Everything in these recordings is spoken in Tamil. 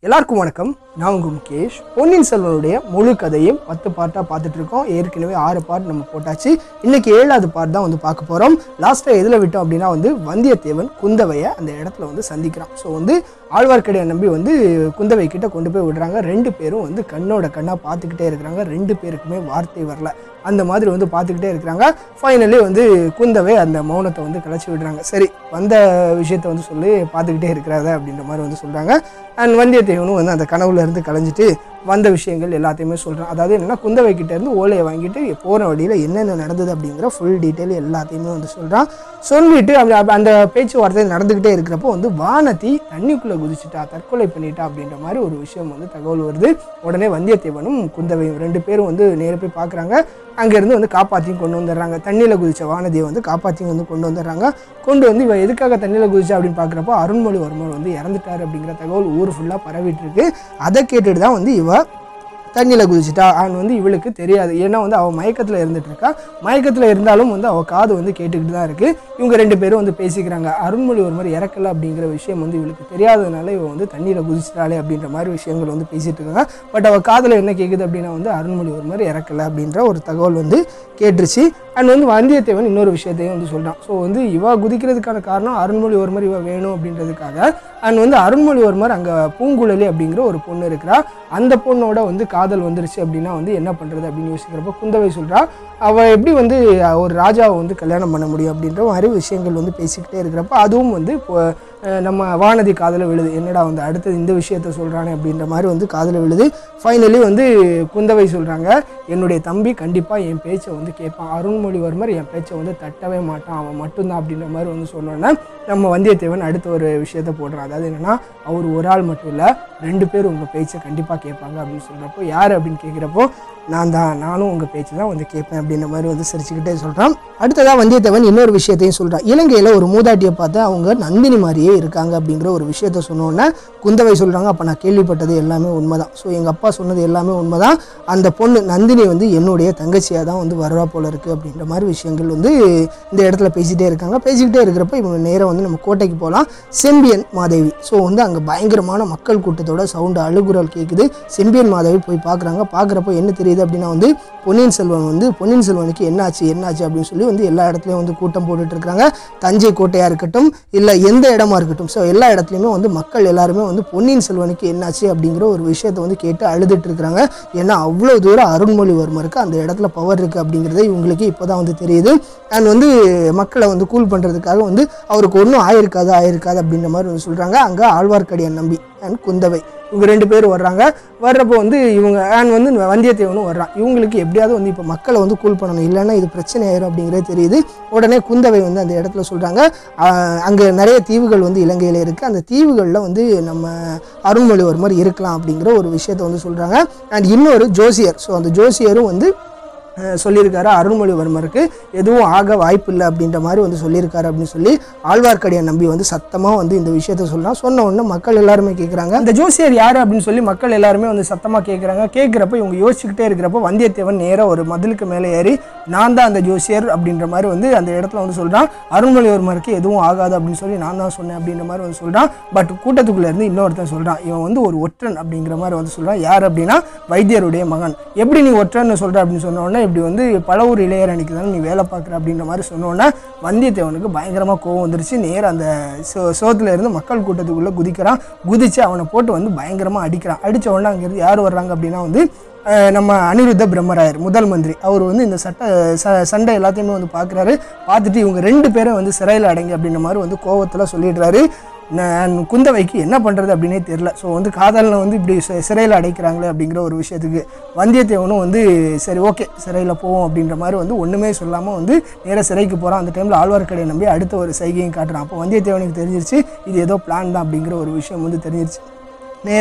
எல்லாருக்கும் வணக்கம் நான் உங்கள் முகேஷ் பொன்னியின் செல்வனுடைய முழு கதையும் பத்து பார்ட்டாக பார்த்துட்டு இருக்கோம் ஏற்கனவே ஆறு பார்ட் நம்ம போட்டாச்சு இன்னைக்கு ஏழாவது பார்ட் தான் வந்து பார்க்க போகிறோம் லாஸ்ட்டாக எதில் விட்டோம் அப்படின்னா வந்து வந்தியத்தேவன் குந்தவையை அந்த இடத்துல வந்து சந்திக்கிறான் ஸோ வந்து ஆழ்வார்க்கடியை நம்பி வந்து குந்தவை கிட்ட கொண்டு போய் விடுறாங்க ரெண்டு பேரும் வந்து கண்ணோட கண்ணாக பார்த்துக்கிட்டே இருக்கிறாங்க ரெண்டு பேருக்குமே வார்த்தை வரல அந்த மாதிரி வந்து பார்த்துக்கிட்டே இருக்கிறாங்க ஃபைனலி வந்து குந்தவை அந்த மௌனத்தை வந்து கலைச்சி விடுறாங்க சரி வந்த விஷயத்த வந்து சொல்லி பார்த்துக்கிட்டே இருக்கிறாத அப்படின்ற மாதிரி வந்து சொல்கிறாங்க அண்ட் வந்தியத்தேவனும் வந்து அந்த கனவுல இருந்து கலைஞ்சிட்டு வந்த விஷயங்கள் எல்லாத்தையுமே சொல்கிறான் அதாவது என்னென்னா குந்தவை கிட்ட இருந்து ஓலையை வாங்கிட்டு போகிற வழியில் என்னென்ன நடந்தது அப்படிங்கிற ஃபுல் டீட்டெயில் எல்லாத்தையுமே வந்து சொல்கிறான் சொல்லிட்டு அப்படி அப்ப அந்த பேச்சுவார்த்தை நடந்துக்கிட்டே இருக்கிறப்போ வந்து வானதி தண்ணிக்குள்ளே குதிச்சுட்டா தற்கொலை பண்ணிட்டா அப்படின்ற மாதிரி ஒரு விஷயம் வந்து தகவல் வருது உடனே வந்தியத்தேவனும் குந்தவையும் ரெண்டு பேரும் வந்து நேர போய் பார்க்குறாங்க அங்கேருந்து வந்து காப்பாற்றியும் கொண்டு வந்துடுறாங்க தண்ணியில் குதிச்ச வானதியை வந்து காப்பாற்றியும் வந்து கொண்டு வந்துடுறாங்க கொண்டு வந்து இவ எதுக்காக தண்ணியில் குதிச்சா அப்படின்னு பார்க்குறப்போ அருண்மொழிவர்மர் வந்து இறந்துட்டார் அப்படிங்கிற தகவல் ஊர் ஃபுல்லாக பரவிட்டு இருக்கு அதை கேட்டுட்டு தான் வந்து இவ தண்ணியில் குதிச்சிட்டா அண்ட் வந்து இவளுக்கு தெரியாது ஏன்னா வந்து அவள் மயக்கத்தில் இருந்துட்டு இருக்கா மயக்கத்தில் இருந்தாலும் வந்து அவள் காது வந்து கேட்டுக்கிட்டு தான் இருக்குது இவங்க ரெண்டு பேரும் வந்து பேசிக்கிறாங்க அருண்மொழி ஒரு மாதிரி இறக்கல அப்படிங்கிற விஷயம் வந்து இவளுக்கு தெரியாததுனால இவ வந்து தண்ணியில் குதிச்சிட்டாளே அப்படின்ற மாதிரி விஷயங்கள் வந்து பேசிட்டு இருக்காங்க பட் அவள் காதில் என்ன கேட்குது அப்படின்னா வந்து அருண்மொழி ஒரு மாதிரி இறக்கல அப்படின்ற ஒரு தகவல் வந்து கேட்டுருச்சு அண்ட் வந்து வந்தியத்தேவன் இன்னொரு விஷயத்தையும் வந்து சொல்கிறான் ஸோ வந்து இவ குதிக்கிறதுக்கான காரணம் அருண்மொழி ஒரு மாதிரி இவ வேணும் அப்படின்றதுக்காக அண்ட் வந்து அருண்மொழி ஒரு மாதிரி அங்கே பூங்குழலி அப்படிங்கிற ஒரு பொண்ணு இருக்கிறா அந்த பொண்ணோட வந்து காதல் வந்துருச்சு அப்படின்னா வந்து என்ன பண்ணுறது அப்படின்னு யோசிக்கிறப்ப குந்தவை சொல்கிறா அவள் எப்படி வந்து அஹ், ஒரு ராஜாவை வந்து கல்யாணம் பண்ண முடியும் அப்படின்ற மாதிரி விஷயங்கள் வந்து பேசிக்கிட்டே இருக்கிறப்ப அதுவும் வந்து இப்போ அஹ், நம்ம வானதி காதில் விழுது என்னடா வந்து அடுத்தது இந்த விஷயத்த சொல்கிறானே அப்படின்ற மாதிரி வந்து காதில் விழுது ஃபைனலி வந்து குந்தவை சொல்கிறாங்க என்னுடைய தம்பி கண்டிப்பாக என் பேச்சை வந்து கேட்பான் அருண்மொழிவர்மர் என் பேச்சை வந்து தட்டவே மாட்டான் அவன் மட்டும்தான் அப்படின்ற மாதிரி வந்து சொன்னோன்னே நம்ம வந்தியத்தேவன் அடுத்த ஒரு விஷயத்த போடுறான் அதாவது என்னென்னா அவர் ஒரு ஆள் மட்டும் இல்லை ரெண்டு பேர் உங்கள் பேச்சை கண்டிப்பாக கேட்பாங்க அப்படின்னு சொல்கிறப்போ யார் அப்படின்னு கேட்குறப்போ நான் தான் நானும் உங்கள் பேச்சு தான் வந்து கேட்பேன் அப்படின்ற மாதிரி வந்து சிரிச்சுக்கிட்டே சொல்கிறான் அடுத்ததாக வந்தியத்தேவன் இன்னொரு விஷயத்தையும் சொல்கிறான் இலங்கையில் ஒரு மூதாட்டியை பார்த்து அவங்க நந்தினி மாதிரியே இருக்காங்க அப்படிங்கிற ஒரு விஷயத்த சொன்னோன்னே குந்தவை சொல்கிறாங்க அப்போ நான் கேள்விப்பட்டது எல்லாமே உண்மைதான் ஸோ எங்கள் அப்பா சொன்னது எல்லாமே உண்மைதான் அந்த பொண்ணு நந்தினி வந்து என்னுடைய தங்கச்சியாக தான் வந்து வருவா போல இருக்குது அப்படின்ற மாதிரி விஷயங்கள் வந்து இந்த இடத்துல பேசிகிட்டே இருக்காங்க பேசிக்கிட்டே இருக்கிறப்ப இவங்க நேராக வந்து நம்ம கோட்டைக்கு போகலாம் செம்பியன் மாதேவி ஸோ வந்து அங்கே பயங்கரமான மக்கள் கூட்டத்தோட சவுண்டு அழுகுரல் கேட்குது செம்பியன் மாதேவி போய் பார்க்குறாங்க பார்க்குறப்போ என்ன தெரியுது அப்படின்னா வந்து பொன்னியின் செல்வன் வந்து பொன்னியின் செல்வனுக்கு என்னாச்சு என்னாச்சு அப்படின்னு சொல்லி வந்து எல்லா இடத்துலையும் வந்து கூட்டம் போட்டுட்டு இருக்காங்க தஞ்சை கோட்டையாக இருக்கட்டும் இல்லை எந்த இடமா இருக்கட்டும் ஸோ எல்லா இடத்துலையுமே வந்து மக்கள் எல்லாருமே வந்து பொன்னியின் செல்வனுக்கு என்னாச்சு அப்படிங்கிற ஒரு விஷயத்தை வந்து கேட்டு அழுதுட்டு இருக்கிறாங்க ஏன்னா அவ்வளோ தூரம் அருண்மொழிவர்மருக்கு அந்த இடத்துல பவர் இருக்குது அப்படிங்கிறது இவங்களுக்கு இப்போ தான் வந்து தெரியுது அண்ட் வந்து மக்களை வந்து கூல் பண்ணுறதுக்காக வந்து அவருக்கு ஒன்றும் ஆயிருக்காது ஆயிருக்காது அப்படின்ற மாதிரி வந்து சொல்கிறாங்க அங்கே ஆழ்வார்க்கடியான் நம்பி அண்ட் குந்தவை இவங்க ரெண்டு பேர் வர்றாங்க வர்றப்போ வந்து இவங்க அண்ட் வந்து வந்தியத்தேவனும் வர்றான் இவங்களுக்கு எப்படியாவது வந்து இப்போ மக்களை வந்து கூல் பண்ணணும் இல்லைன்னா இது பிரச்சனை ஆயிரும் அப்படிங்கிறது தெரியுது உடனே குந்தவை வந்து அந்த இடத்துல சொல்கிறாங்க அங்கே நிறைய தீவுகள் வந்து இலங்கையில் இருக்குது அந்த தீவுகளில் வந்து நம்ம அருண்மொழிவர்மர் இருக்கலாம் அப்படிங்கிற ஒரு விஷயத்தை வந்து சொல்கிறாங்க அண்ட் இன்னொரு ஜோசியர் ஸோ அந்த ஜோசியரும் வந்து அஹ் சொல்லியிருக்காரு அருண்மொழிவர்மருக்கு எதுவும் ஆக வாய்ப்பு இல்லை அப்படின்ற மாதிரி வந்து சொல்லியிருக்காரு அப்படின்னு சொல்லி ஆழ்வார்க்கடியான் நம்பி வந்து சத்தமாக வந்து இந்த விஷயத்த சொல்லலாம் சொன்ன உடனே மக்கள் எல்லாருமே கேட்குறாங்க அந்த ஜோசியர் யார் அப்படின்னு சொல்லி மக்கள் எல்லாருமே வந்து சத்தமாக கேட்குறாங்க கேட்குறப்ப இவங்க யோசிச்சுக்கிட்டே இருக்கிறப்ப வந்தியத்தேவன் நேராக ஒரு மதிலுக்கு மேலே ஏறி நான் தான் அந்த ஜோசியர் அப்படின்ற மாதிரி வந்து அந்த இடத்துல வந்து சொல்கிறான் அருண்மொழிவர்மருக்கு எதுவும் ஆகாது அப்படின்னு சொல்லி நான் தான் சொன்னேன் அப்படின்ற மாதிரி வந்து சொல்கிறான் பட் கூட்டத்துக்குள்ளே இருந்து இன்னொருத்தன் சொல்கிறான் இவன் வந்து ஒரு ஒற்றன் அப்படிங்கிற மாதிரி வந்து சொல்கிறான் யார் அப்படின்னா வைத்தியருடைய மகன் எப்படி நீ ஒற்றன்னு சொல்கிற அப்படின்னு சொன்ன உடனே இப்படி வந்து பல ஊர் இளையரணிக்கு தானே நீ வேலை பார்க்குற அப்படின்ற மாதிரி சொன்ன உடனே வந்தியத்தேவனுக்கு பயங்கரமாக கோவம் வந்துருச்சு நேரா அந்த சோ சோத்துல இருந்து மக்கள் கூட்டத்துக்குள்ளே குதிக்கிறான் குதிச்சு அவனை போட்டு வந்து பயங்கரமாக அடிக்கிறான் அடித்த உடனே அங்கேருந்து யார் வர்றாங்க அப்படின்னா வந்து அஹ், நம்ம அனிருத்த பிரம்மராயர் முதல் மந்திரி அவர் வந்து இந்த சட்ட ச சண்டை எல்லாத்தையுமே வந்து பார்க்குறாரு பார்த்துட்டு இவங்க ரெண்டு பேரும் வந்து சிறையில் அடங்கி அப்படின்ற மாதிரி வந்து கோவத்தில் சொல்லிடுறாரு நான் குந்தவைக்கு என்ன பண்ணுறது அப்படின்னே தெரில ஸோ வந்து காதலில் வந்து இப்படி சி- சிறையில் அடைக்கிறாங்களே அப்படிங்கிற ஒரு விஷயத்துக்கு வந்தியத்தேவனும் வந்து சரி ஓகே சிறையில் போவோம் அப்படின்ற மாதிரி வந்து ஒன்றுமே சொல்லாமல் வந்து நேராக சிறைக்கு போகிறான் அந்த டைமில் ஆழ்வார்க்கடியை நம்பி அடுத்த ஒரு சைகையும் காட்டுறான் அப்போ வந்தியத்தேவனுக்கு தெரிஞ்சிருச்சு இது ஏதோ பிளான் தான் அப்படிங்கிற ஒரு விஷயம் வந்து தெரிஞ்சிருச்சு நேராக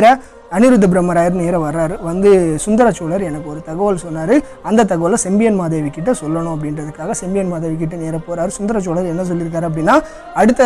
அனிருத்த பிரம்மராயர் நேராக வர்றாரு வந்து சுந்தர சோழர் எனக்கு ஒரு தகவல் சொன்னார் அந்த தகவலை செம்பியன் மாதேவி கிட்ட சொல்லணும் அப்படின்றதுக்காக செம்பியன் மாதேவி கிட்ட நேராக போகிறாரு சுந்தர சோழர் என்ன சொல்லியிருக்காரு அப்படின்னா அடுத்த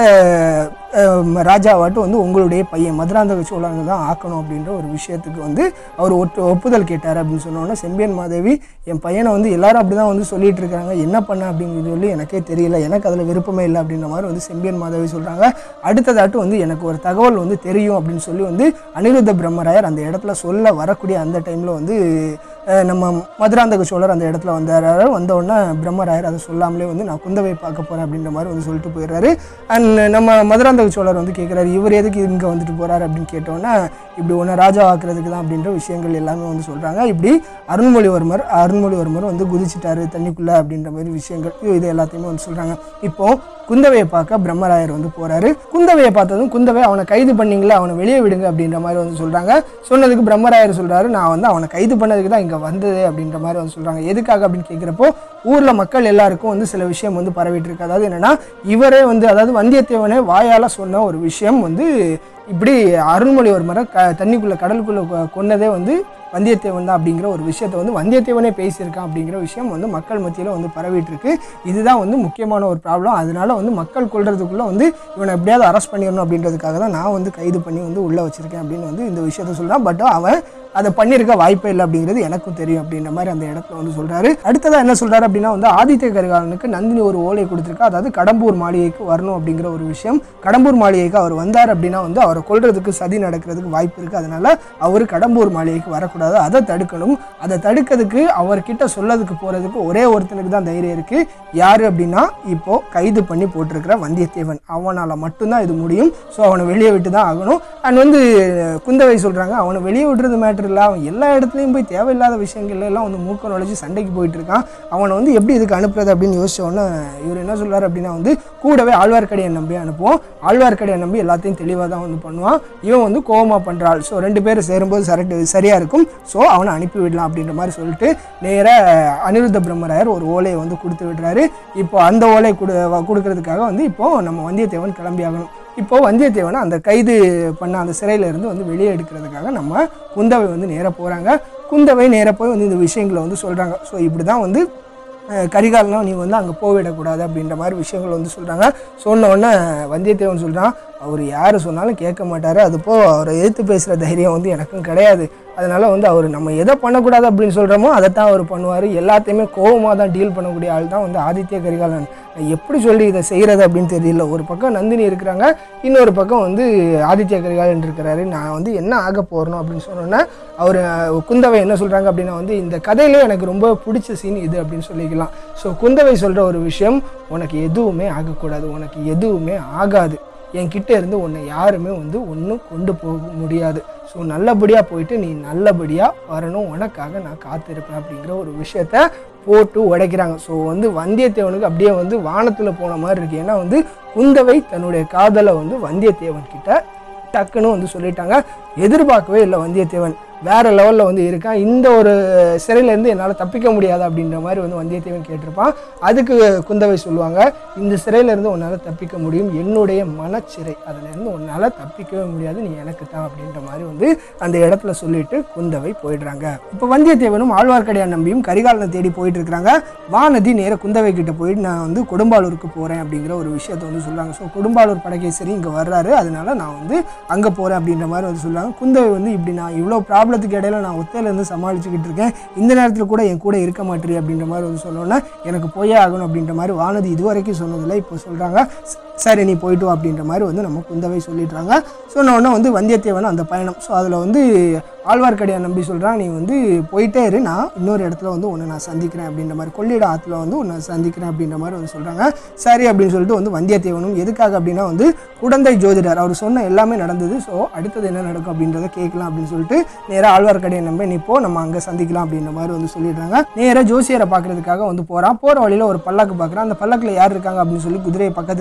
அஹ், ராஜாவாட்டு வந்து உங்களுடைய பையன் மதுராந்தக சோழனை தான் ஆக்கணும் அப்படின்ற ஒரு விஷயத்துக்கு வந்து அவர் ஒட்டு ஒப்புதல் கேட்டார் அப்படின்னு சொன்னோன்னே செம்பியன் மாதேவி என் பையனை வந்து எல்லாரும் அப்படி தான் வந்து சொல்லிட்டு இருக்காங்க என்ன பண்ண அப்படிங்கிறது சொல்லி எனக்கே தெரியல எனக்கு அதில் விருப்பமே இல்லை அப்படின்ற மாதிரி வந்து செம்பியன் மாதேவி சொல்கிறாங்க அடுத்ததாட்டு வந்து எனக்கு ஒரு தகவல் வந்து தெரியும் அப்படின்னு சொல்லி வந்து அனிருத்த பிரம்மராயர் அந்த இடத்துல சொல்ல வரக்கூடிய அந்த டைமில் வந்து அஹ், நம்ம மதுராந்தக சோழர் அந்த இடத்துல வந்தார் வந்த உடனே பிரம்மராயர் அதை சொல்லாமலே வந்து நான் குந்தவை பார்க்க போகிறேன் அப்படின்ற மாதிரி வந்து சொல்லிட்டு போயிடுறாரு அண்ட் நம்ம மதுராந்தக சோழர் வந்து கேட்குறாரு இவர் எதுக்கு இங்கே வந்துட்டு போகிறாரு அப்படின்னு கேட்டோன்னே இப்படி ஒன்று ராஜா ஆக்குறதுக்கு தான் அப்படின்ற விஷயங்கள் எல்லாமே வந்து சொல்கிறாங்க இப்படி அருண்மொழிவர்மர் அருண்மொழிவர்மர் வந்து குதிச்சிட்டாரு தண்ணிக்குள்ளே அப்படின்ற மாதிரி விஷயங்கள் இது எல்லாத்தையுமே வந்து சொல்கிறாங்க இப்போ குந்தவையை பார்க்க பிரம்மராயர் வந்து போகிறாரு குந்தவையை பார்த்ததும் குந்தவை அவனை கைது பண்ணீங்களே அவனை வெளியே விடுங்க அப்படின்ற மாதிரி வந்து சொல்கிறாங்க சொன்னதுக்கு பிரம்மராயர் சொல்கிறாரு நான் வந்து அவனை கைது பண்ணதுக்கு தான் இங்கே வந்தது அப்படின்ற மாதிரி வந்து சொல்கிறாங்க எதுக்காக அப்படின்னு கேட்குறப்போ ஊரில் மக்கள் எல்லாருக்கும் வந்து சில விஷயம் வந்து பரவிட்டு இருக்கு அதாவது என்னென்னா இவரே வந்து அதாவது வந்தியத்தேவனே வாயால் சொன்ன ஒரு விஷயம் வந்து இப்படி அருண்மொழிவர்மரை க தண்ணிக்குள்ளே கடலுக்குள்ளே கொ- கொன்னதே வந்து வந்தியத்தேவன் தான் அப்படிங்கிற ஒரு விஷயத்தை வந்து வந்தியத்தேவனே பேசியிருக்கான் அப்படிங்கிற விஷயம் வந்து மக்கள் மத்தியில் வந்து பரவிட்டு இருக்கு இதுதான் வந்து முக்கியமான ஒரு ப்ராப்ளம் அதனால வந்து மக்கள் கொள்றதுக்குள்ளே வந்து இவனை எப்படியாவது அரெஸ்ட் பண்ணிடணும் அப்படின்றதுக்காக தான் நான் வந்து கைது பண்ணி வந்து உள்ளே வச்சிருக்கேன் அப்படின்னு வந்து இந்த விஷயத்த சொல்கிறான் பட் அவன் அதை பண்ணியிருக்க வாய்ப்பே இல்லை அப்படிங்கிறது எனக்கும் தெரியும் அப்படின்ற மாதிரி அந்த இடத்துல வந்து சொல்கிறாரு அடுத்ததாக என்ன சொல்கிறாரு அப்படின்னா வந்து ஆதித்ய கரிகாலனுக்கு நந்தினி ஒரு ஓலை கொடுத்துருக்கா அதாவது கடம்பூர் மாளிகைக்கு வரணும் அப்படிங்கிற ஒரு விஷயம் கடம்பூர் மாளிகைக்கு அவர் வந்தார் அப்படின்னா வந்து அவரை கொல்றதுக்கு சதி நடக்கிறதுக்கு வாய்ப்பு இருக்குது அதனால அவர் கடம்பூர் மாளிகைக்கு வரக்கூடாது அதை தடுக்கணும் அதை தடுக்கிறதுக்கு அவர்கிட்ட சொல்லதுக்கு போகிறதுக்கு ஒரே ஒருத்தனுக்கு தான் தைரியம் இருக்குது யார் அப்படின்னா இப்போ கைது பண்ணி போட்டிருக்கிற வந்தியத்தேவன் அவனால் மட்டும்தான் இது முடியும் ஸோ அவனை வெளியே விட்டு தான் ஆகணும் அண்ட் வந்து குந்தவை சொல்கிறாங்க அவனை வெளியே விடுறது மேட்ரு இல்லை அவன் எல்லா இடத்துலையும் போய் தேவையில்லாத விஷயங்கள்ல எல்லாம் வந்து மூக்க நுழைஞ்சு சண்டைக்கு போயிட்டு இருக்கான் அவனை வந்து எப்படி இதுக்கு அனுப்புறது அப்படின்னு யோசிச்ச உடனே இவர் என்ன சொல்றாரு அப்படின்னா வந்து கூடவே ஆழ்வார்க்கடியை நம்பி அனுப்புவோம் ஆழ்வார்க்கடியை நம்பி எல்லாத்தையும் தெளிவாக தான் வந்து பண்ணுவான் இவன் வந்து கோவமா பண்றாள் ஸோ ரெண்டு பேரும் சேரும்போது சரட்டு சரியா இருக்கும் ஸோ அவனை அனுப்பி விடலாம் அப்படின்ற மாதிரி சொல்லிட்டு நேராக அனிருத்த பிரம்மராயர் ஒரு ஓலையை வந்து கொடுத்து விடுறாரு இப்போ அந்த ஓலை கொடு கொடுக்கறதுக்காக வந்து இப்போ நம்ம வந்தியத்தேவன் கிளம்பி ஆகணும் இப்போ வந்தியத்தேவனை அந்த கைது பண்ண அந்த சிறையில இருந்து வந்து வெளியே எடுக்கிறதுக்காக நம்ம குந்தவை வந்து நேராக போகிறாங்க குந்தவை நேராக போய் வந்து இந்த விஷயங்களை வந்து சொல்கிறாங்க ஸோ இப்படி தான் வந்து அஹ், கரிகாலனும் நீ வந்து அங்கே போவிடக்கூடாது அப்படின்ற மாதிரி விஷயங்கள் வந்து சொல்கிறாங்க சொன்ன உடனே வந்தியத்தேவன் சொல்கிறான் அவர் யார் சொன்னாலும் கேட்க மாட்டார் அதுப்போ அவரை எதிர்த்து பேசுகிற தைரியம் வந்து எனக்கும் கிடையாது அதனால் வந்து அவர் நம்ம எதை பண்ணக்கூடாது அப்படின்னு சொல்கிறோமோ அதைத்தான் அவர் பண்ணுவார் எல்லாத்தையுமே கோவமாக தான் டீல் பண்ணக்கூடிய ஆள் தான் வந்து ஆதித்ய கரிகாலன் நான் எப்படி சொல்லி இதை செய்கிறது அப்படின்னு தெரியல ஒரு பக்கம் நந்தினி இருக்கிறாங்க இன்னொரு பக்கம் வந்து ஆதித்ய கரிகாலன் இருக்கிறாரு நான் வந்து என்ன ஆக போகிறோம் அப்படின்னு சொன்னோன்னே அவர் குந்தவை என்ன சொல்கிறாங்க அப்படின்னா வந்து இந்த கதையிலே எனக்கு ரொம்ப பிடிச்ச சீன் இது அப்படின்னு சொல்லிக்கலாம் ஸோ குந்தவை சொல்கிற ஒரு விஷயம் உனக்கு எதுவுமே ஆகக்கூடாது உனக்கு எதுவுமே ஆகாது என்கிட்ட இருந்து உன்னை யாருமே வந்து ஒன்றும் கொண்டு போக முடியாது ஸோ நல்லபடியாக போயிட்டு நீ நல்லபடியாக வரணும் உனக்காக நான் காத்திருப்பேன் அப்படிங்கிற ஒரு விஷயத்த போட்டு உடைக்கிறாங்க ஸோ வந்து வந்தியத்தேவனுக்கு அப்படியே வந்து வானத்தில் போன மாதிரி இருக்கு ஏன்னா வந்து குந்தவை தன்னுடைய காதலை வந்து வந்தியத்தேவன் கிட்ட டக்குன்னு வந்து சொல்லிட்டாங்க எதிர்பார்க்கவே இல்லை வந்தியத்தேவன் வேற லெவலில் வந்து இருக்கான் இந்த ஒரு சிறையிலேருந்து என்னால் தப்பிக்க முடியாது அப்படின்ற மாதிரி வந்து வந்தியத்தேவன் கேட்டிருப்பான் அதுக்கு குந்தவை சொல்லுவாங்க இந்த சிறையிலேருந்து உன்னால் தப்பிக்க முடியும் என்னுடைய மனச்சிறை அதுலேருந்து உன்னால் தப்பிக்கவே முடியாது நீ எனக்கு தான் அப்படின்ற மாதிரி வந்து அந்த இடத்துல சொல்லிட்டு குந்தவை போயிடுறாங்க இப்போ வந்தியத்தேவனும் ஆழ்வார்க்கடியான் நம்பியும் கரிகாலனை தேடி போயிட்டு இருக்கிறாங்க வானதி நேர குந்தவை கிட்ட போயிட்டு நான் வந்து கொடும்பாலூருக்கு போகிறேன் அப்படிங்கிற ஒரு விஷயத்தை வந்து சொல்கிறாங்க ஸோ கொடும்பாலூர் படகேசரி இங்கே வர்றாரு அதனால நான் வந்து அங்கே போகிறேன் அப்படின்ற மாதிரி வந்து சொல்லுவாங்க குந்தவை வந்து இப்படி நான் இவ்வளோ ப்ராப்ளத்துக்கு இடையில நான் ஒத்தையிலேருந்து சமாளிச்சுக்கிட்டு இருக்கேன் இந்த நேரத்தில் கூட என் கூட இருக்க மாட்டேறி அப்படின்ற மாதிரி வந்து சொன்னோன்னே எனக்கு போயே ஆகணும் அப்படின்ற மாதிரி வானதி இதுவரைக்கும் சொன்னதில்லை இப்போ சொல்கிறாங்க சரி நீ போயிட்டு வா அப்படின்ற மாதிரி வந்து நம்ம குந்தவை சொல்லிடுறாங்க சொன்ன உடனே வந்து வந்தியத்தேவன் அந்த பயணம் ஸோ அதில் வந்து ஆழ்வார்க்கடியான் நம்பி சொல்கிறான் நீ வந்து போயிட்டே இரு நான் இன்னொரு இடத்துல வந்து உன்னை நான் சந்திக்கிறேன் அப்படின்ற மாதிரி கொள்ளிட ஆற்றுல வந்து உன்னை சந்திக்கிறேன் அப்படின்ற மாதிரி வந்து சொல்கிறாங்க சரி அப்படின்னு சொல்லிட்டு வந்து வந்தியத்தேவனும் எதுக்காக அப்படின்னா வந்து குடந்தை ஜோதிடர் அவர் சொன்ன எல்லாமே நடந்தது ஸோ அடுத்தது என்ன நடக்கும் அப்படின்றத கேட்கலாம் அப்படின்னு சொல்லிட்டு நேராக ஆழ்வார்க்கடியான் நம்பி நீ போ நம்ம அங்கே சந்திக்கலாம் அப்படின்ற மாதிரி வந்து சொல்லிடுறாங்க நேராக ஜோசியரை பார்க்கறதுக்காக வந்து போகிறான் போகிற வழியில் ஒரு பல்லக்கு பார்க்குறான் அந்த பல்லக்கில் யார் இருக்காங்க அப்படின்னு சொல்லி குதிரையை பக்கத்தில் ஓட்டிட்டு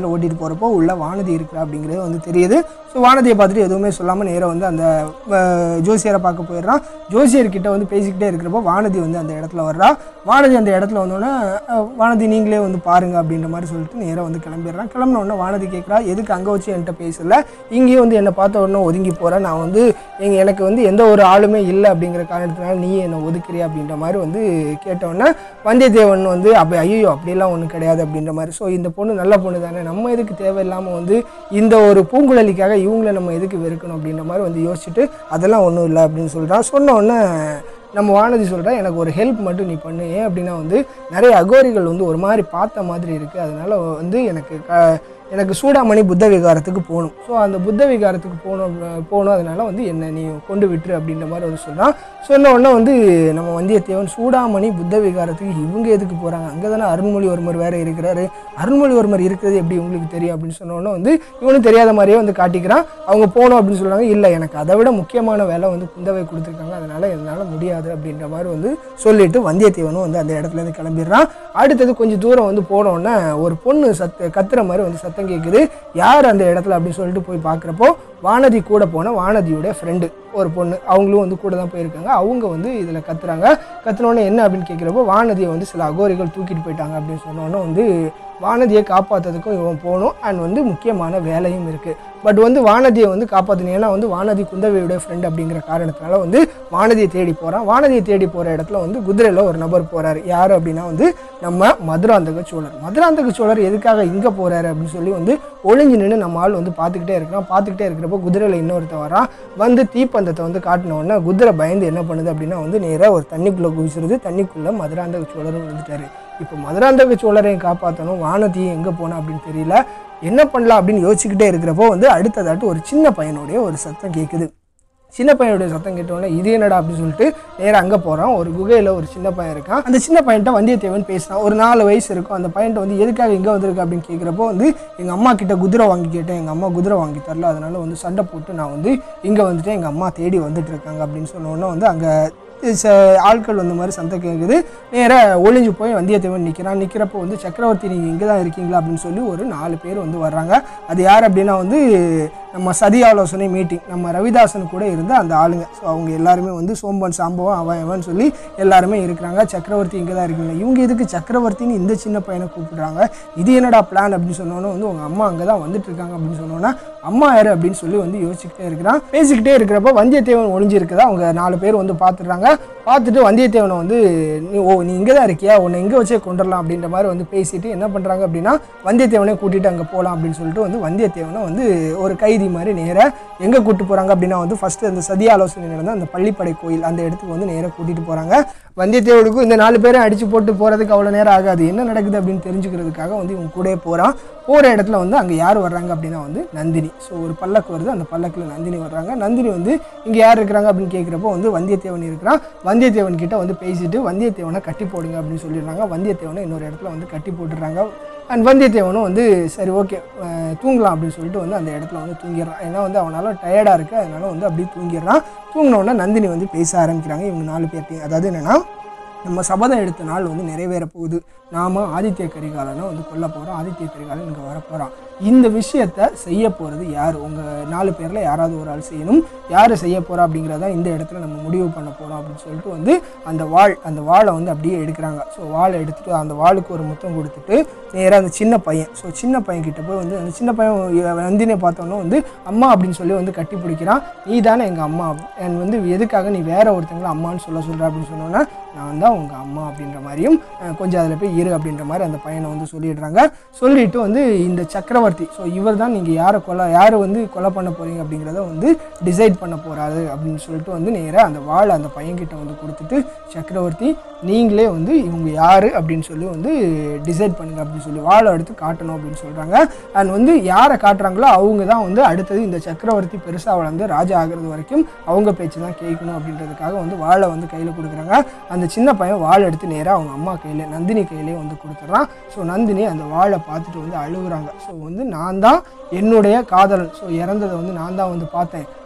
போகிறப்போ உள்ள வானதி இருக்கிறா அப்படிங்கிறது வந்து தெரியுது ஸோ வானதியை பார்த்துட்டு எதுவுமே சொல்லாமல் நேராக வந்து அந்த அஹ், ஜோசியரை பார்க்க போயிடுறான் ஜோசியர்கிட்ட வந்து பேசிக்கிட்டே இருக்கிறப்போ வானதி வந்து அந்த இடத்துல வர்றா வானதி அந்த இடத்துல வந்தோடனே அஹ், வானதி நீங்களே வந்து பாருங்க அப்படின்ற மாதிரி சொல்லிட்டு நேராக வந்து கிளம்பிடுறான் கிளம்பின உடனே வானதி கேட்குறா எதுக்கு அங்கே வச்சு என்கிட்ட பேசல இங்கேயும் வந்து என்னை பார்த்த உடனே ஒதுங்கி போகிறேன் நான் வந்து எங்க எனக்கு வந்து எந்த ஒரு ஆளுமே இல்லை அப்படிங்கிற காரணத்தினால நீ என்னை ஒதுக்குறியா அப்படின்ற மாதிரி வந்து கேட்டவுடனே வந்தியத்தேவன் வந்து அப்போ ஐயோ அப்படிலாம் ஒன்றும் கிடையாது அப்படின்ற மாதிரி ஸோ இந்த பொண்ணு நல்ல பொண்ணு தானே நம்ம எதுக்கு தேவையில்லாமல் வந்து இந்த ஒரு பூங்குழலிக்காக இவங்கள நம்ம எதுக்கு வெறுக்கணும் அப்படின்ற மாதிரி வந்து யோசிச்சுட்டு அதெல்லாம் ஒன்றும் இல்லை அப்படின்னு சொல்கிறான் சொன்ன உடனே நம்ம வானதி சொல்கிறா எனக்கு ஒரு ஹெல்ப் மட்டும் நீ பண்ணு ஏன் அப்படின்னா வந்து நிறைய அகோரிகள் வந்து ஒரு மாதிரி பார்த்த மாதிரி இருக்குது அதனால வந்து எனக்கு க எனக்கு சூடாமணி புத்த விகாரத்துக்கு போகணும் ஸோ அந்த புத்த விகாரத்துக்கு போகணும் போகணும் அதனால வந்து என்னை நீ கொண்டு விட்டுரு அப்படின்ற மாதிரி வந்து சொல்கிறான் சொன்ன உடனே வந்து நம்ம வந்தியத்தேவன் சூடாமணி புத்த விகாரத்துக்கு இவங்க எதுக்கு போகிறாங்க அங்கே தானே அருண்மொழிவர்மர் வேறு இருக்கிறாரு அருண்மொழிவர்மர் இருக்கிறது எப்படி உங்களுக்கு தெரியும் அப்படின்னு சொன்ன உடனே வந்து இவனும் தெரியாத மாதிரியே வந்து காட்டிக்கிறான் அவங்க போகணும் அப்படின்னு சொல்கிறாங்க இல்லை எனக்கு அதை விட முக்கியமான வேலை வந்து குந்தவை கொடுத்துருக்காங்க அதனால என்னால் முடியாது அப்படின்ற மாதிரி வந்து சொல்லிட்டு வந்தியத்தேவனும் வந்து அந்த இடத்துல இருந்து கிளம்பிடுறான் அடுத்தது கொஞ்சம் தூரம் வந்து போன உடனே ஒரு பொண்ணு சத்த கத்துற மாதிரி வந்து சத்தம் கேட்குது யார் அந்த இடத்துல அப்படின்னு சொல்லிட்டு போய் பார்க்குறப்போ வானதி கூட போன வானதியோட ஃப்ரெண்டு ஒரு பொண்ணு அவங்களும் வந்து கூட தான் போயிருக்காங்க அவங்க வந்து இதில் கத்துறாங்க கத்துனோடனே என்ன அப்படின்னு கேட்குறப்போ வானதியை வந்து சில அகோரிகள் தூக்கிட்டு போயிட்டாங்க அப்படின்னு சொன்னோன்னே வந்து வானதியை காப்பாற்றுறதுக்கும் இவன் போகணும் அண்ட் வந்து முக்கியமான வேலையும் இருக்குது பட் வந்து வானதியை வந்து காப்பாற்றணும் ஏன்னா வந்து வானதி குந்தவையுடைய ஃப்ரெண்ட் அப்படிங்கிற காரணத்தினால வந்து வானதியை தேடி போகிறான் வானதியை தேடி போகிற இடத்துல வந்து குதிரையில் ஒரு நபர் போகிறாரு யார் அப்படின்னா வந்து நம்ம மதுராந்தக சோழர் மதுராந்தக சோழர் எதுக்காக இங்கே போகிறாரு அப்படின்னு சொல்லி வந்து ஒளிஞ்சு நின்று நம்ம ஆள் வந்து பார்த்துக்கிட்டே இருக்கிறான் பார்த்துக்கிட்டே இருக்கிறப்போ குதிரையில் இன்னொருத்தன் வரான் வந்து தீப்பந்தத்தை வந்து காட்டின உடனே குதிரை பயந்து என்ன பண்ணுது அப்படின்னா வந்து நேராக ஒரு தண்ணிக்குள்ளே குதிச்சிருது தண்ணிக்குள்ளே மதுராந்தக சோழரும் வந்துட்டாரு இப்போ மதுராந்தக சோழரையும் காப்பாற்றணும் வானதியும் எங்கே போனா அப்படின்னு தெரியல என்ன பண்ணலாம் அப்படின்னு யோசிச்சுக்கிட்டே இருக்கிறப்போ வந்து அடுத்ததாட்டு ஒரு சின்ன பையனுடைய ஒரு சத்தம் கேட்குது சின்ன பையனுடைய சத்தம் கேட்டோன்னே இது என்னடா அப்படின்னு சொல்லிட்டு நேராக அங்கே போகிறான் ஒரு குகையில் ஒரு சின்ன பையன் இருக்கான் அந்த சின்ன பையன்ட்ட வந்தியத்தேவன் பேசினான் ஒரு நாலு வயசு இருக்கும் அந்த பையன்ட்ட வந்து எதுக்காக இங்கே வந்திருக்கு அப்படின்னு கேட்குறப்போ வந்து எங்கள் அம்மா கிட்ட குதிரை வாங்கி கேட்டேன் எங்கள் அம்மா குதிரை வாங்கி தரல அதனால வந்து சண்டை போட்டு நான் வந்து இங்கே வந்துட்டு எங்கள் அம்மா தேடி வந்துட்டு இருக்காங்க அப்படின்னு சொன்ன உடனே வந்து அங்கே ச- ஆட்கள் வந்த மாதிரி சத்தம் கேட்குது நேராக ஒளிஞ்சு போய் வந்தியத்தேவன் நிற்கிறான் நிற்கிறப்போ வந்து சக்கரவர்த்தி நீங்கள் இங்கே தான் இருக்கீங்களா அப்படின்னு சொல்லி ஒரு நாலு பேர் வந்து வர்றாங்க அது யார் அப்படின்னா வந்து நம்ம சதி ஆலோசனை மீட்டிங் நம்ம ரவிதாசன் கூட இருந்த அந்த ஆளுங்க ஸோ அவங்க எல்லாருமே வந்து சோம்பன் சாம்பவன் அவன் அவன் சொல்லி எல்லாருமே இருக்கிறாங்க சக்கரவர்த்தி இங்கே தான் இருக்கீங்க இவங்க எதுக்கு சக்கரவர்த்தின்னு இந்த சின்ன பையனை கூப்பிடுறாங்க இது என்னடா பிளான் அப்படின்னு சொன்னோன்னே வந்து உங்கள் அம்மா அங்கே தான் வந்துட்டு இருக்காங்க அப்படின்னு சொன்னோன்னா அம்மா யாரு அப்படின்னு சொல்லி வந்து யோசிச்சுக்கிட்டே இருக்கிறான் பேசிக்கிட்டே இருக்கிறப்ப வந்தியத்தேவன் ஒளிஞ்சிருக்கதா அவங்க நாலு பேர் வந்து பார்த்துடுறாங்க பார்த்துட்டு வந்தியத்தேவனை வந்து நீ ஓ நீ இங்கே தான் இருக்கியா உன்னை இங்கே வச்சே கொண்டுடலாம் அப்படின்ற மாதிரி வந்து பேசிட்டு என்ன பண்ணுறாங்க அப்படின்னா வந்தியத்தேவனை கூட்டிகிட்டு அங்கே போகலாம் அப்படின்னு சொல்லிட்டு வந்து வந்தியத்தேவனை வந்து ஒரு கைதி மாதிரி நேராக எங்கே கூட்டு போகிறாங்க அப்படின்னா வந்து ஃபஸ்ட்டு அந்த சதி ஆலோசனை நடந்த அந்த பள்ளிப்படை கோயில் அந்த இடத்துக்கு வந்து நேராக கூட்டிகிட்டு போகிறாங்க வந்தியத்தேவனுக்கும் இந்த நாலு பேரை அடித்து போட்டு போகிறதுக்கு அவ்வளோ நேரம் ஆகாது என்ன நடக்குது அப்படின்னு தெரிஞ்சுக்கிறதுக்காக வந்து இவங்க கூடயே போகிறான் போகிற இடத்துல வந்து அங்கே யார் வர்றாங்க அப்படின்னா வந்து நந்தினி ஸோ ஒரு பல்லக்கு வருது அந்த பல்லக்கில் நந்தினி வர்றாங்க நந்தினி வந்து இங்கே யார் இருக்கிறாங்க அப்படின்னு கேட்குறப்போ வந்து வந்தியத்தேவன் இருக்கிறான் வந்தியத்தேவன் கிட்ட வந்து பேசிட்டு வந்தியத்தேவனை கட்டி போடுங்க அப்படின்னு சொல்லிடுறாங்க வந்தியத்தேவனை இன்னொரு இடத்துல வந்து கட்டி போட்டுடுறாங்க அண்ட் வந்தியத்தேவனும் வந்து சரி ஓகே தூங்கலாம் அப்படின்னு சொல்லிட்டு வந்து அந்த இடத்துல வந்து தூங்கிடுறான் ஏன்னா வந்து அவனால் டயர்டாக இருக்குது அதனால வந்து அப்படியே தூங்கிடுறான் தூங்கின உடனே நந்தினி வந்து பேச ஆரம்பிக்கிறாங்க இவங்க நாலு பேர்ட்டையும் அதாவது என்னென்னா நம்ம சபதம் எடுத்த நாள் வந்து நிறைவேற போகுது நாம ஆதித்ய கரிகாலனை வந்து கொல்ல போகிறோம் ஆதித்ய கரிகாலன் இங்கே வரப்போகிறான் இந்த விஷயத்த செய்ய போகிறது யார் உங்கள் நாலு பேரில் யாராவது ஒரு ஆள் செய்யணும் யார் செய்ய போகிறா அப்படிங்கிறத இந்த இடத்துல நம்ம முடிவு பண்ண போகிறோம் அப்படின்னு சொல்லிட்டு வந்து அந்த வாள் அந்த வாளை வந்து அப்படியே எடுக்கிறாங்க ஸோ வாளை எடுத்துட்டு அந்த வாளுக்கு ஒரு முத்தம் கொடுத்துட்டு நேராக அந்த சின்ன பையன் ஸோ சின்ன பையன் கிட்ட போய் வந்து அந்த சின்ன பையன் நந்தினியை பார்த்தோன்னே வந்து அம்மா அப்படின்னு சொல்லி வந்து கட்டி பிடிக்கிறான் நீ தானே எங்கள் அம்மா என் வந்து எதுக்காக நீ வேற ஒருத்தங்கள அம்மான்னு சொல்ல சொல்கிற அப்படின்னு சொன்னோன்னா நான் தான் உங்கள் அம்மா அப்படின்ற மாதிரியும் அஹ், கொஞ்சம் அதில் போய் இரு அப்படின்ற மாதிரி அந்த பையனை வந்து சொல்லிடுறாங்க சொல்லிட்டு வந்து இந்த சக்கரவர்த்தி ஸோ இவர் தான் நீங்கள் யாரை கொலை யாரை வந்து கொலை பண்ண போகிறீங்க அப்படிங்கிறத வந்து டிசைட் பண்ண போகிறாரு அப்படின்னு சொல்லிட்டு வந்து நேராக அந்த வாளை அந்த பையன்கிட்ட வந்து கொடுத்துட்டு சக்கரவர்த்தி நீங்களே வந்து இவங்க யார் அப்படின்னு சொல்லி வந்து டிசைட் பண்ணுங்க அப்படின்னு சொல்லி வாழை எடுத்து காட்டணும் அப்படின்னு சொல்கிறாங்க அண்ட் வந்து யாரை காட்டுறாங்களோ அவங்க தான் வந்து அடுத்தது இந்த சக்கரவர்த்தி பெருசாக வளர்ந்து ராஜா ஆகிறது வரைக்கும் அவங்க பேச்சு தான் கேட்கணும் அப்படின்றதுக்காக வந்து வாழை வந்து கையில் கொடுக்குறாங்க அந்த சின்ன பையன் வாள் எடுத்து நேராக அவங்க அம்மா கையில் நந்தினி கையிலே வந்து கொடுத்துட்றான் ஸோ நந்தினி அந்த வாளை பார்த்துட்டு வந்து அழுகுறாங்க ஸோ வந்து நான் தான் என்னுடைய காதலன் ஸோ இறந்ததை வந்து நான் தான் வந்து பார்த்தேன்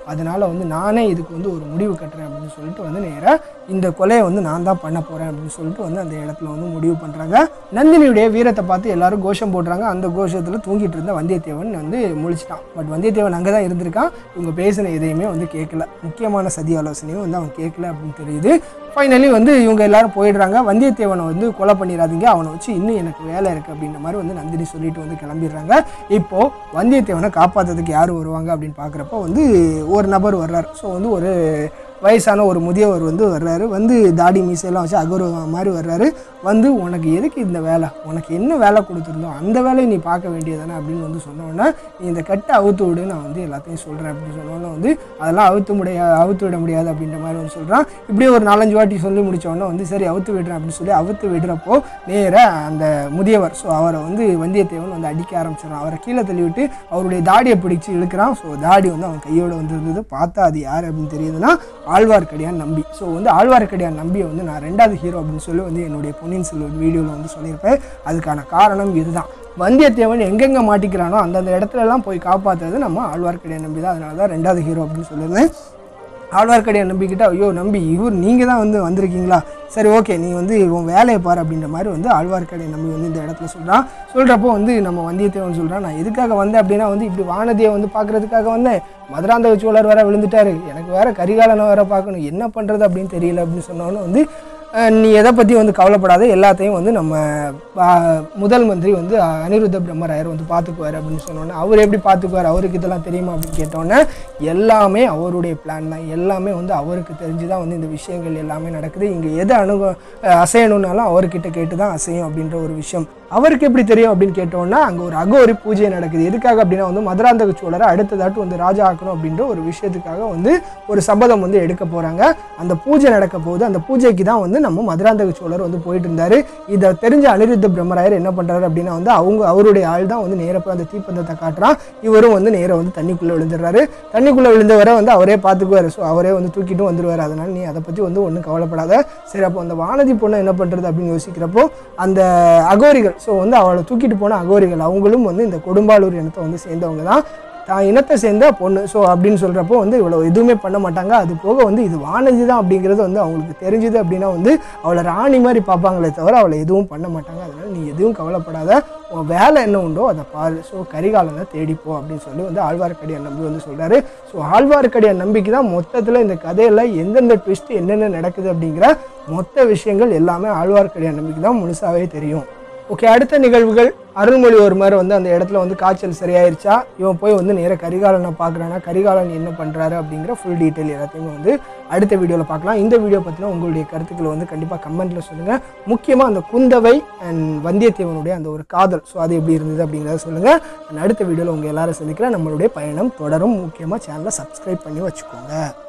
அதனால் வந்து நானே இதுக்கு வந்து ஒரு முடிவு கட்டுறேன் அப்படின்னு சொல்லிட்டு வந்து நேராக இந்த கொலையை வந்து நான் தான் பண்ண போகிறேன் அப்படின்னு சொல்லிட்டு வந்து அந்த இடத்துல வந்து முடிவு பண்ணுறாங்க நந்தினியுடைய வீரத்தை பார்த்து எல்லாரும் கோஷம் போடுறாங்க அந்த கோஷத்தில் தூங்கிட்டு இருந்த வந்தியத்தேவன் வந்து முழிச்சிட்டான் பட் வந்தியத்தேவன் அங்கே தான் இருந்திருக்கான் இவங்க பேசின எதையுமே வந்து கேட்கல முக்கியமான சதி ஆலோசனையும் வந்து அவன் கேட்கல அப்படின்னு தெரியுது ஃபைனலி வந்து இவங்க எல்லாரும் போயிடுறாங்க வந்தியத்தேவனை வந்து கொலை பண்ணிடாதீங்க அவனை வச்சு இன்னும் எனக்கு வேலை இருக்குது அப்படின்ற மாதிரி வந்து நந்தினி சொல்லிட்டு வந்து கிளம்பிடுறாங்க இப்போது வந்தியத்தேவனை காப்பாற்றுறதுக்கு யார் வருவாங்க அப்படின்னு பார்க்குறப்ப வந்து ஒரு நபர் வர்றார் ஸோ வந்து ஒரு வயசான ஒரு முதியவர் வந்து வர்றாரு வந்து தாடி மீசையெல்லாம் வச்சு அகௌரவ மாதிரி வர்றாரு வந்து உனக்கு எதுக்கு இந்த வேலை உனக்கு என்ன வேலை கொடுத்துருந்தோம் அந்த வேலையை நீ பார்க்க வேண்டியதானே அப்படின்னு வந்து சொன்னோன்னே நீ இந்த கட்டை அவுத்து விடு நான் வந்து எல்லாத்தையும் சொல்கிறேன் அப்படின்னு சொன்னோன்னே வந்து அதெல்லாம் அவுத்து முடியா அவுத்து விட முடியாது அப்படின்ற மாதிரி வந்து சொல்கிறான் இப்படியே ஒரு நாலஞ்சு வாட்டி சொல்லி முடிச்சோடனே வந்து சரி அவுத்து விடுறேன் அப்படின்னு சொல்லி அவுத்து விடுறப்போ நேராக அந்த முதியவர் ஸோ அவரை வந்து வந்தியத்தேவன் வந்து அடிக்க ஆரம்பிச்சிடறான் அவரை கீழே தள்ளி விட்டு அவருடைய தாடியை பிடிச்சி இழுக்கிறான் ஸோ தாடி வந்து அவன் கையோட வந்து இருந்தது பார்த்தா அது யார் அப்படின்னு தெரியுதுன்னா ஆழ்வார்க்கடியான் நம்பி ஸோ வந்து ஆழ்வார்க்கடியான் நம்பியை வந்து நான் ரெண்டாவது ஹீரோ அப்படின்னு சொல்லி வந்து என்னுடைய பொன்னியின் செல்வன் வீடியோவில் வந்து சொல்லியிருப்பேன் அதுக்கான காரணம் இதுதான் வந்தியத்தேவன் எங்கெங்கே மாட்டிக்கிறானோ அந்தந்த இடத்துலலாம் போய் காப்பாற்றுறது நம்ம ஆழ்வார்க்கடியான் நம்பி தான் அதனால தான் ரெண்டாவது ஹீரோ அப்படின்னு சொல்லியிருந்தேன் ஆழ்வார்க்கடியான் நம்பிக்கிட்ட ஐயோ நம்பி இவர் நீங்கள் தான் வந்து வந்திருக்கீங்களா சரி ஓகே நீ வந்து உன் வேலையை பாரு அப்படின்ற மாதிரி வந்து ஆழ்வார்க்கடியான் நம்பி வந்து இந்த இடத்துல சொல்கிறான் சொல்கிறப்போ வந்து நம்ம வந்தியத்தேவன் சொல்கிறான் நான் எதுக்காக வந்தேன் அப்படின்னா வந்து இப்படி வானதியை வந்து பார்க்குறதுக்காக வந்தேன் மதுராந்தக சோழர் வேற விழுந்துட்டாரு எனக்கு வேற கரிகாலனை வேற பார்க்கணும் என்ன பண்ணுறது அப்படின்னு தெரியல அப்படின்னு சொன்னோன்னு வந்து அஹ், நீ எதை பற்றி வந்து கவலைப்படாத எல்லாத்தையும் வந்து நம்ம ஆஹ், முதல் மந்திரி வந்து அஹ், அனிருத்த பிரம்மராயர் வந்து பார்த்துக்குவார் அப்படின்னு சொன்னோன்னே அவர் எப்படி பார்த்துக்குவார் அவருக்கு இதெல்லாம் தெரியுமா அப்படின்னு கேட்டோன்னே எல்லாமே அவருடைய பிளான் தான் எல்லாமே வந்து அவருக்கு தெரிஞ்சு தான் வந்து இந்த விஷயங்கள் எல்லாமே நடக்குது இங்கே எது அணுக அஹ், அசையணும்னாலும் அவர்கிட்ட கேட்டு தான் அசையும் அப்படின்ற ஒரு விஷயம் அவருக்கு எப்படி தெரியும் அப்படின்னு கேட்டோம்னா அங்கே ஒரு அகோரி பூஜை நடக்குது எதுக்காக அப்படின்னா வந்து மதுராந்தக சோழரை அடுத்ததாட்டு வந்து ராஜா ஆக்கணும் அப்படின்ற ஒரு விஷயத்துக்காக வந்து ஒரு சபதம் வந்து எடுக்க போகிறாங்க அந்த பூஜை நடக்க போகுது அந்த பூஜைக்கு தான் வந்து நம்ம மதுராந்தக சோழர் வந்து போயிட்டு இருந்தாரு இதை தெரிஞ்ச அனிருத்த பிரம்மராயர் என்ன பண்ணுறாரு அப்படின்னா வந்து அவங்க அவருடைய ஆள் தான் வந்து நேராக போய் அந்த தீப்பந்தத்தை காட்டுறான் இவரும் வந்து நேராக வந்து தண்ணிக்குள்ளே விழுந்துடுறாரு தண்ணிக்குள்ளே விழுந்தவரை வந்து அவரே பார்த்துக்குவார் ஸோ அவரே வந்து தூக்கிட்டு வந்துடுவார் அதனால் நீ அதை பற்றி வந்து ஒன்றும் கவலைப்படாத சரி அப்போ அந்த வானதி பொண்ணை என்ன பண்ணுறது அப்படின்னு யோசிக்கிறப்போ அந்த அகோரிகள் ஸோ வந்து அவளை தூக்கிட்டு போன அகோரிகள் அவங்களும் வந்து இந்த கொடும்பாலூர் இனத்தை வந்து சேர்ந்தவங்க தான் தான் இனத்தை சேர்ந்த பொண்ணு ஸோ அப்படின்னு சொல்கிறப்போ வந்து இவ்வளோ எதுவுமே பண்ண மாட்டாங்க அது போக வந்து இது வானதி தான் அப்படிங்கிறது வந்து அவங்களுக்கு தெரிஞ்சுது அப்படின்னா வந்து அவளை ராணி மாதிரி பார்ப்பாங்களே தவிர அவளை எதுவும் பண்ண மாட்டாங்க அதனால் நீ எதுவும் கவலைப்படாத உன் வேலை என்ன உண்டோ அதை பாரு ஸோ கரிகாலனை தேடிப்போ அப்படின்னு சொல்லி வந்து ஆழ்வார்க்கடியான் நம்பி வந்து சொல்கிறாரு ஸோ ஆழ்வார்க்கடியான் நம்பிக்கை தான் மொத்தத்தில் இந்த கதையில் எந்தெந்த ட்விஸ்ட் என்னென்ன நடக்குது அப்படிங்கிற மொத்த விஷயங்கள் எல்லாமே ஆழ்வார்க்கடியான் நம்பிக்கை தான் முழுசாகவே தெரியும் ஓகே அடுத்த நிகழ்வுகள் அருள்மொழிவர்மர் வந்து அந்த இடத்துல வந்து காய்ச்சல் சரியாயிருச்சா இவன் போய் வந்து நேராக கரிகாலனை பார்க்குறானா கரிகாலன் என்ன பண்ணுறாரு அப்படிங்கிற ஃபுல் டீட்டெயில் எல்லாத்தையுமே வந்து அடுத்த வீடியோவில் பார்க்கலாம் இந்த வீடியோ பற்றின உங்களுடைய கருத்துக்களை வந்து கண்டிப்பாக கமெண்ட்டில் சொல்லுங்கள் முக்கியமாக அந்த குந்தவை அண்ட் வந்தியத்தேவனுடைய அந்த ஒரு காதல் ஸோ அது எப்படி இருந்தது அப்படிங்கிறத சொல்லுங்கள் அடுத்த வீடியோவில் உங்கள் எல்லாரும் சந்திக்கிறேன் நம்மளுடைய பயணம் தொடரும் முக்கியமாக சேனலை சப்ஸ்கிரைப் பண்ணி வச்சுக்கோங்க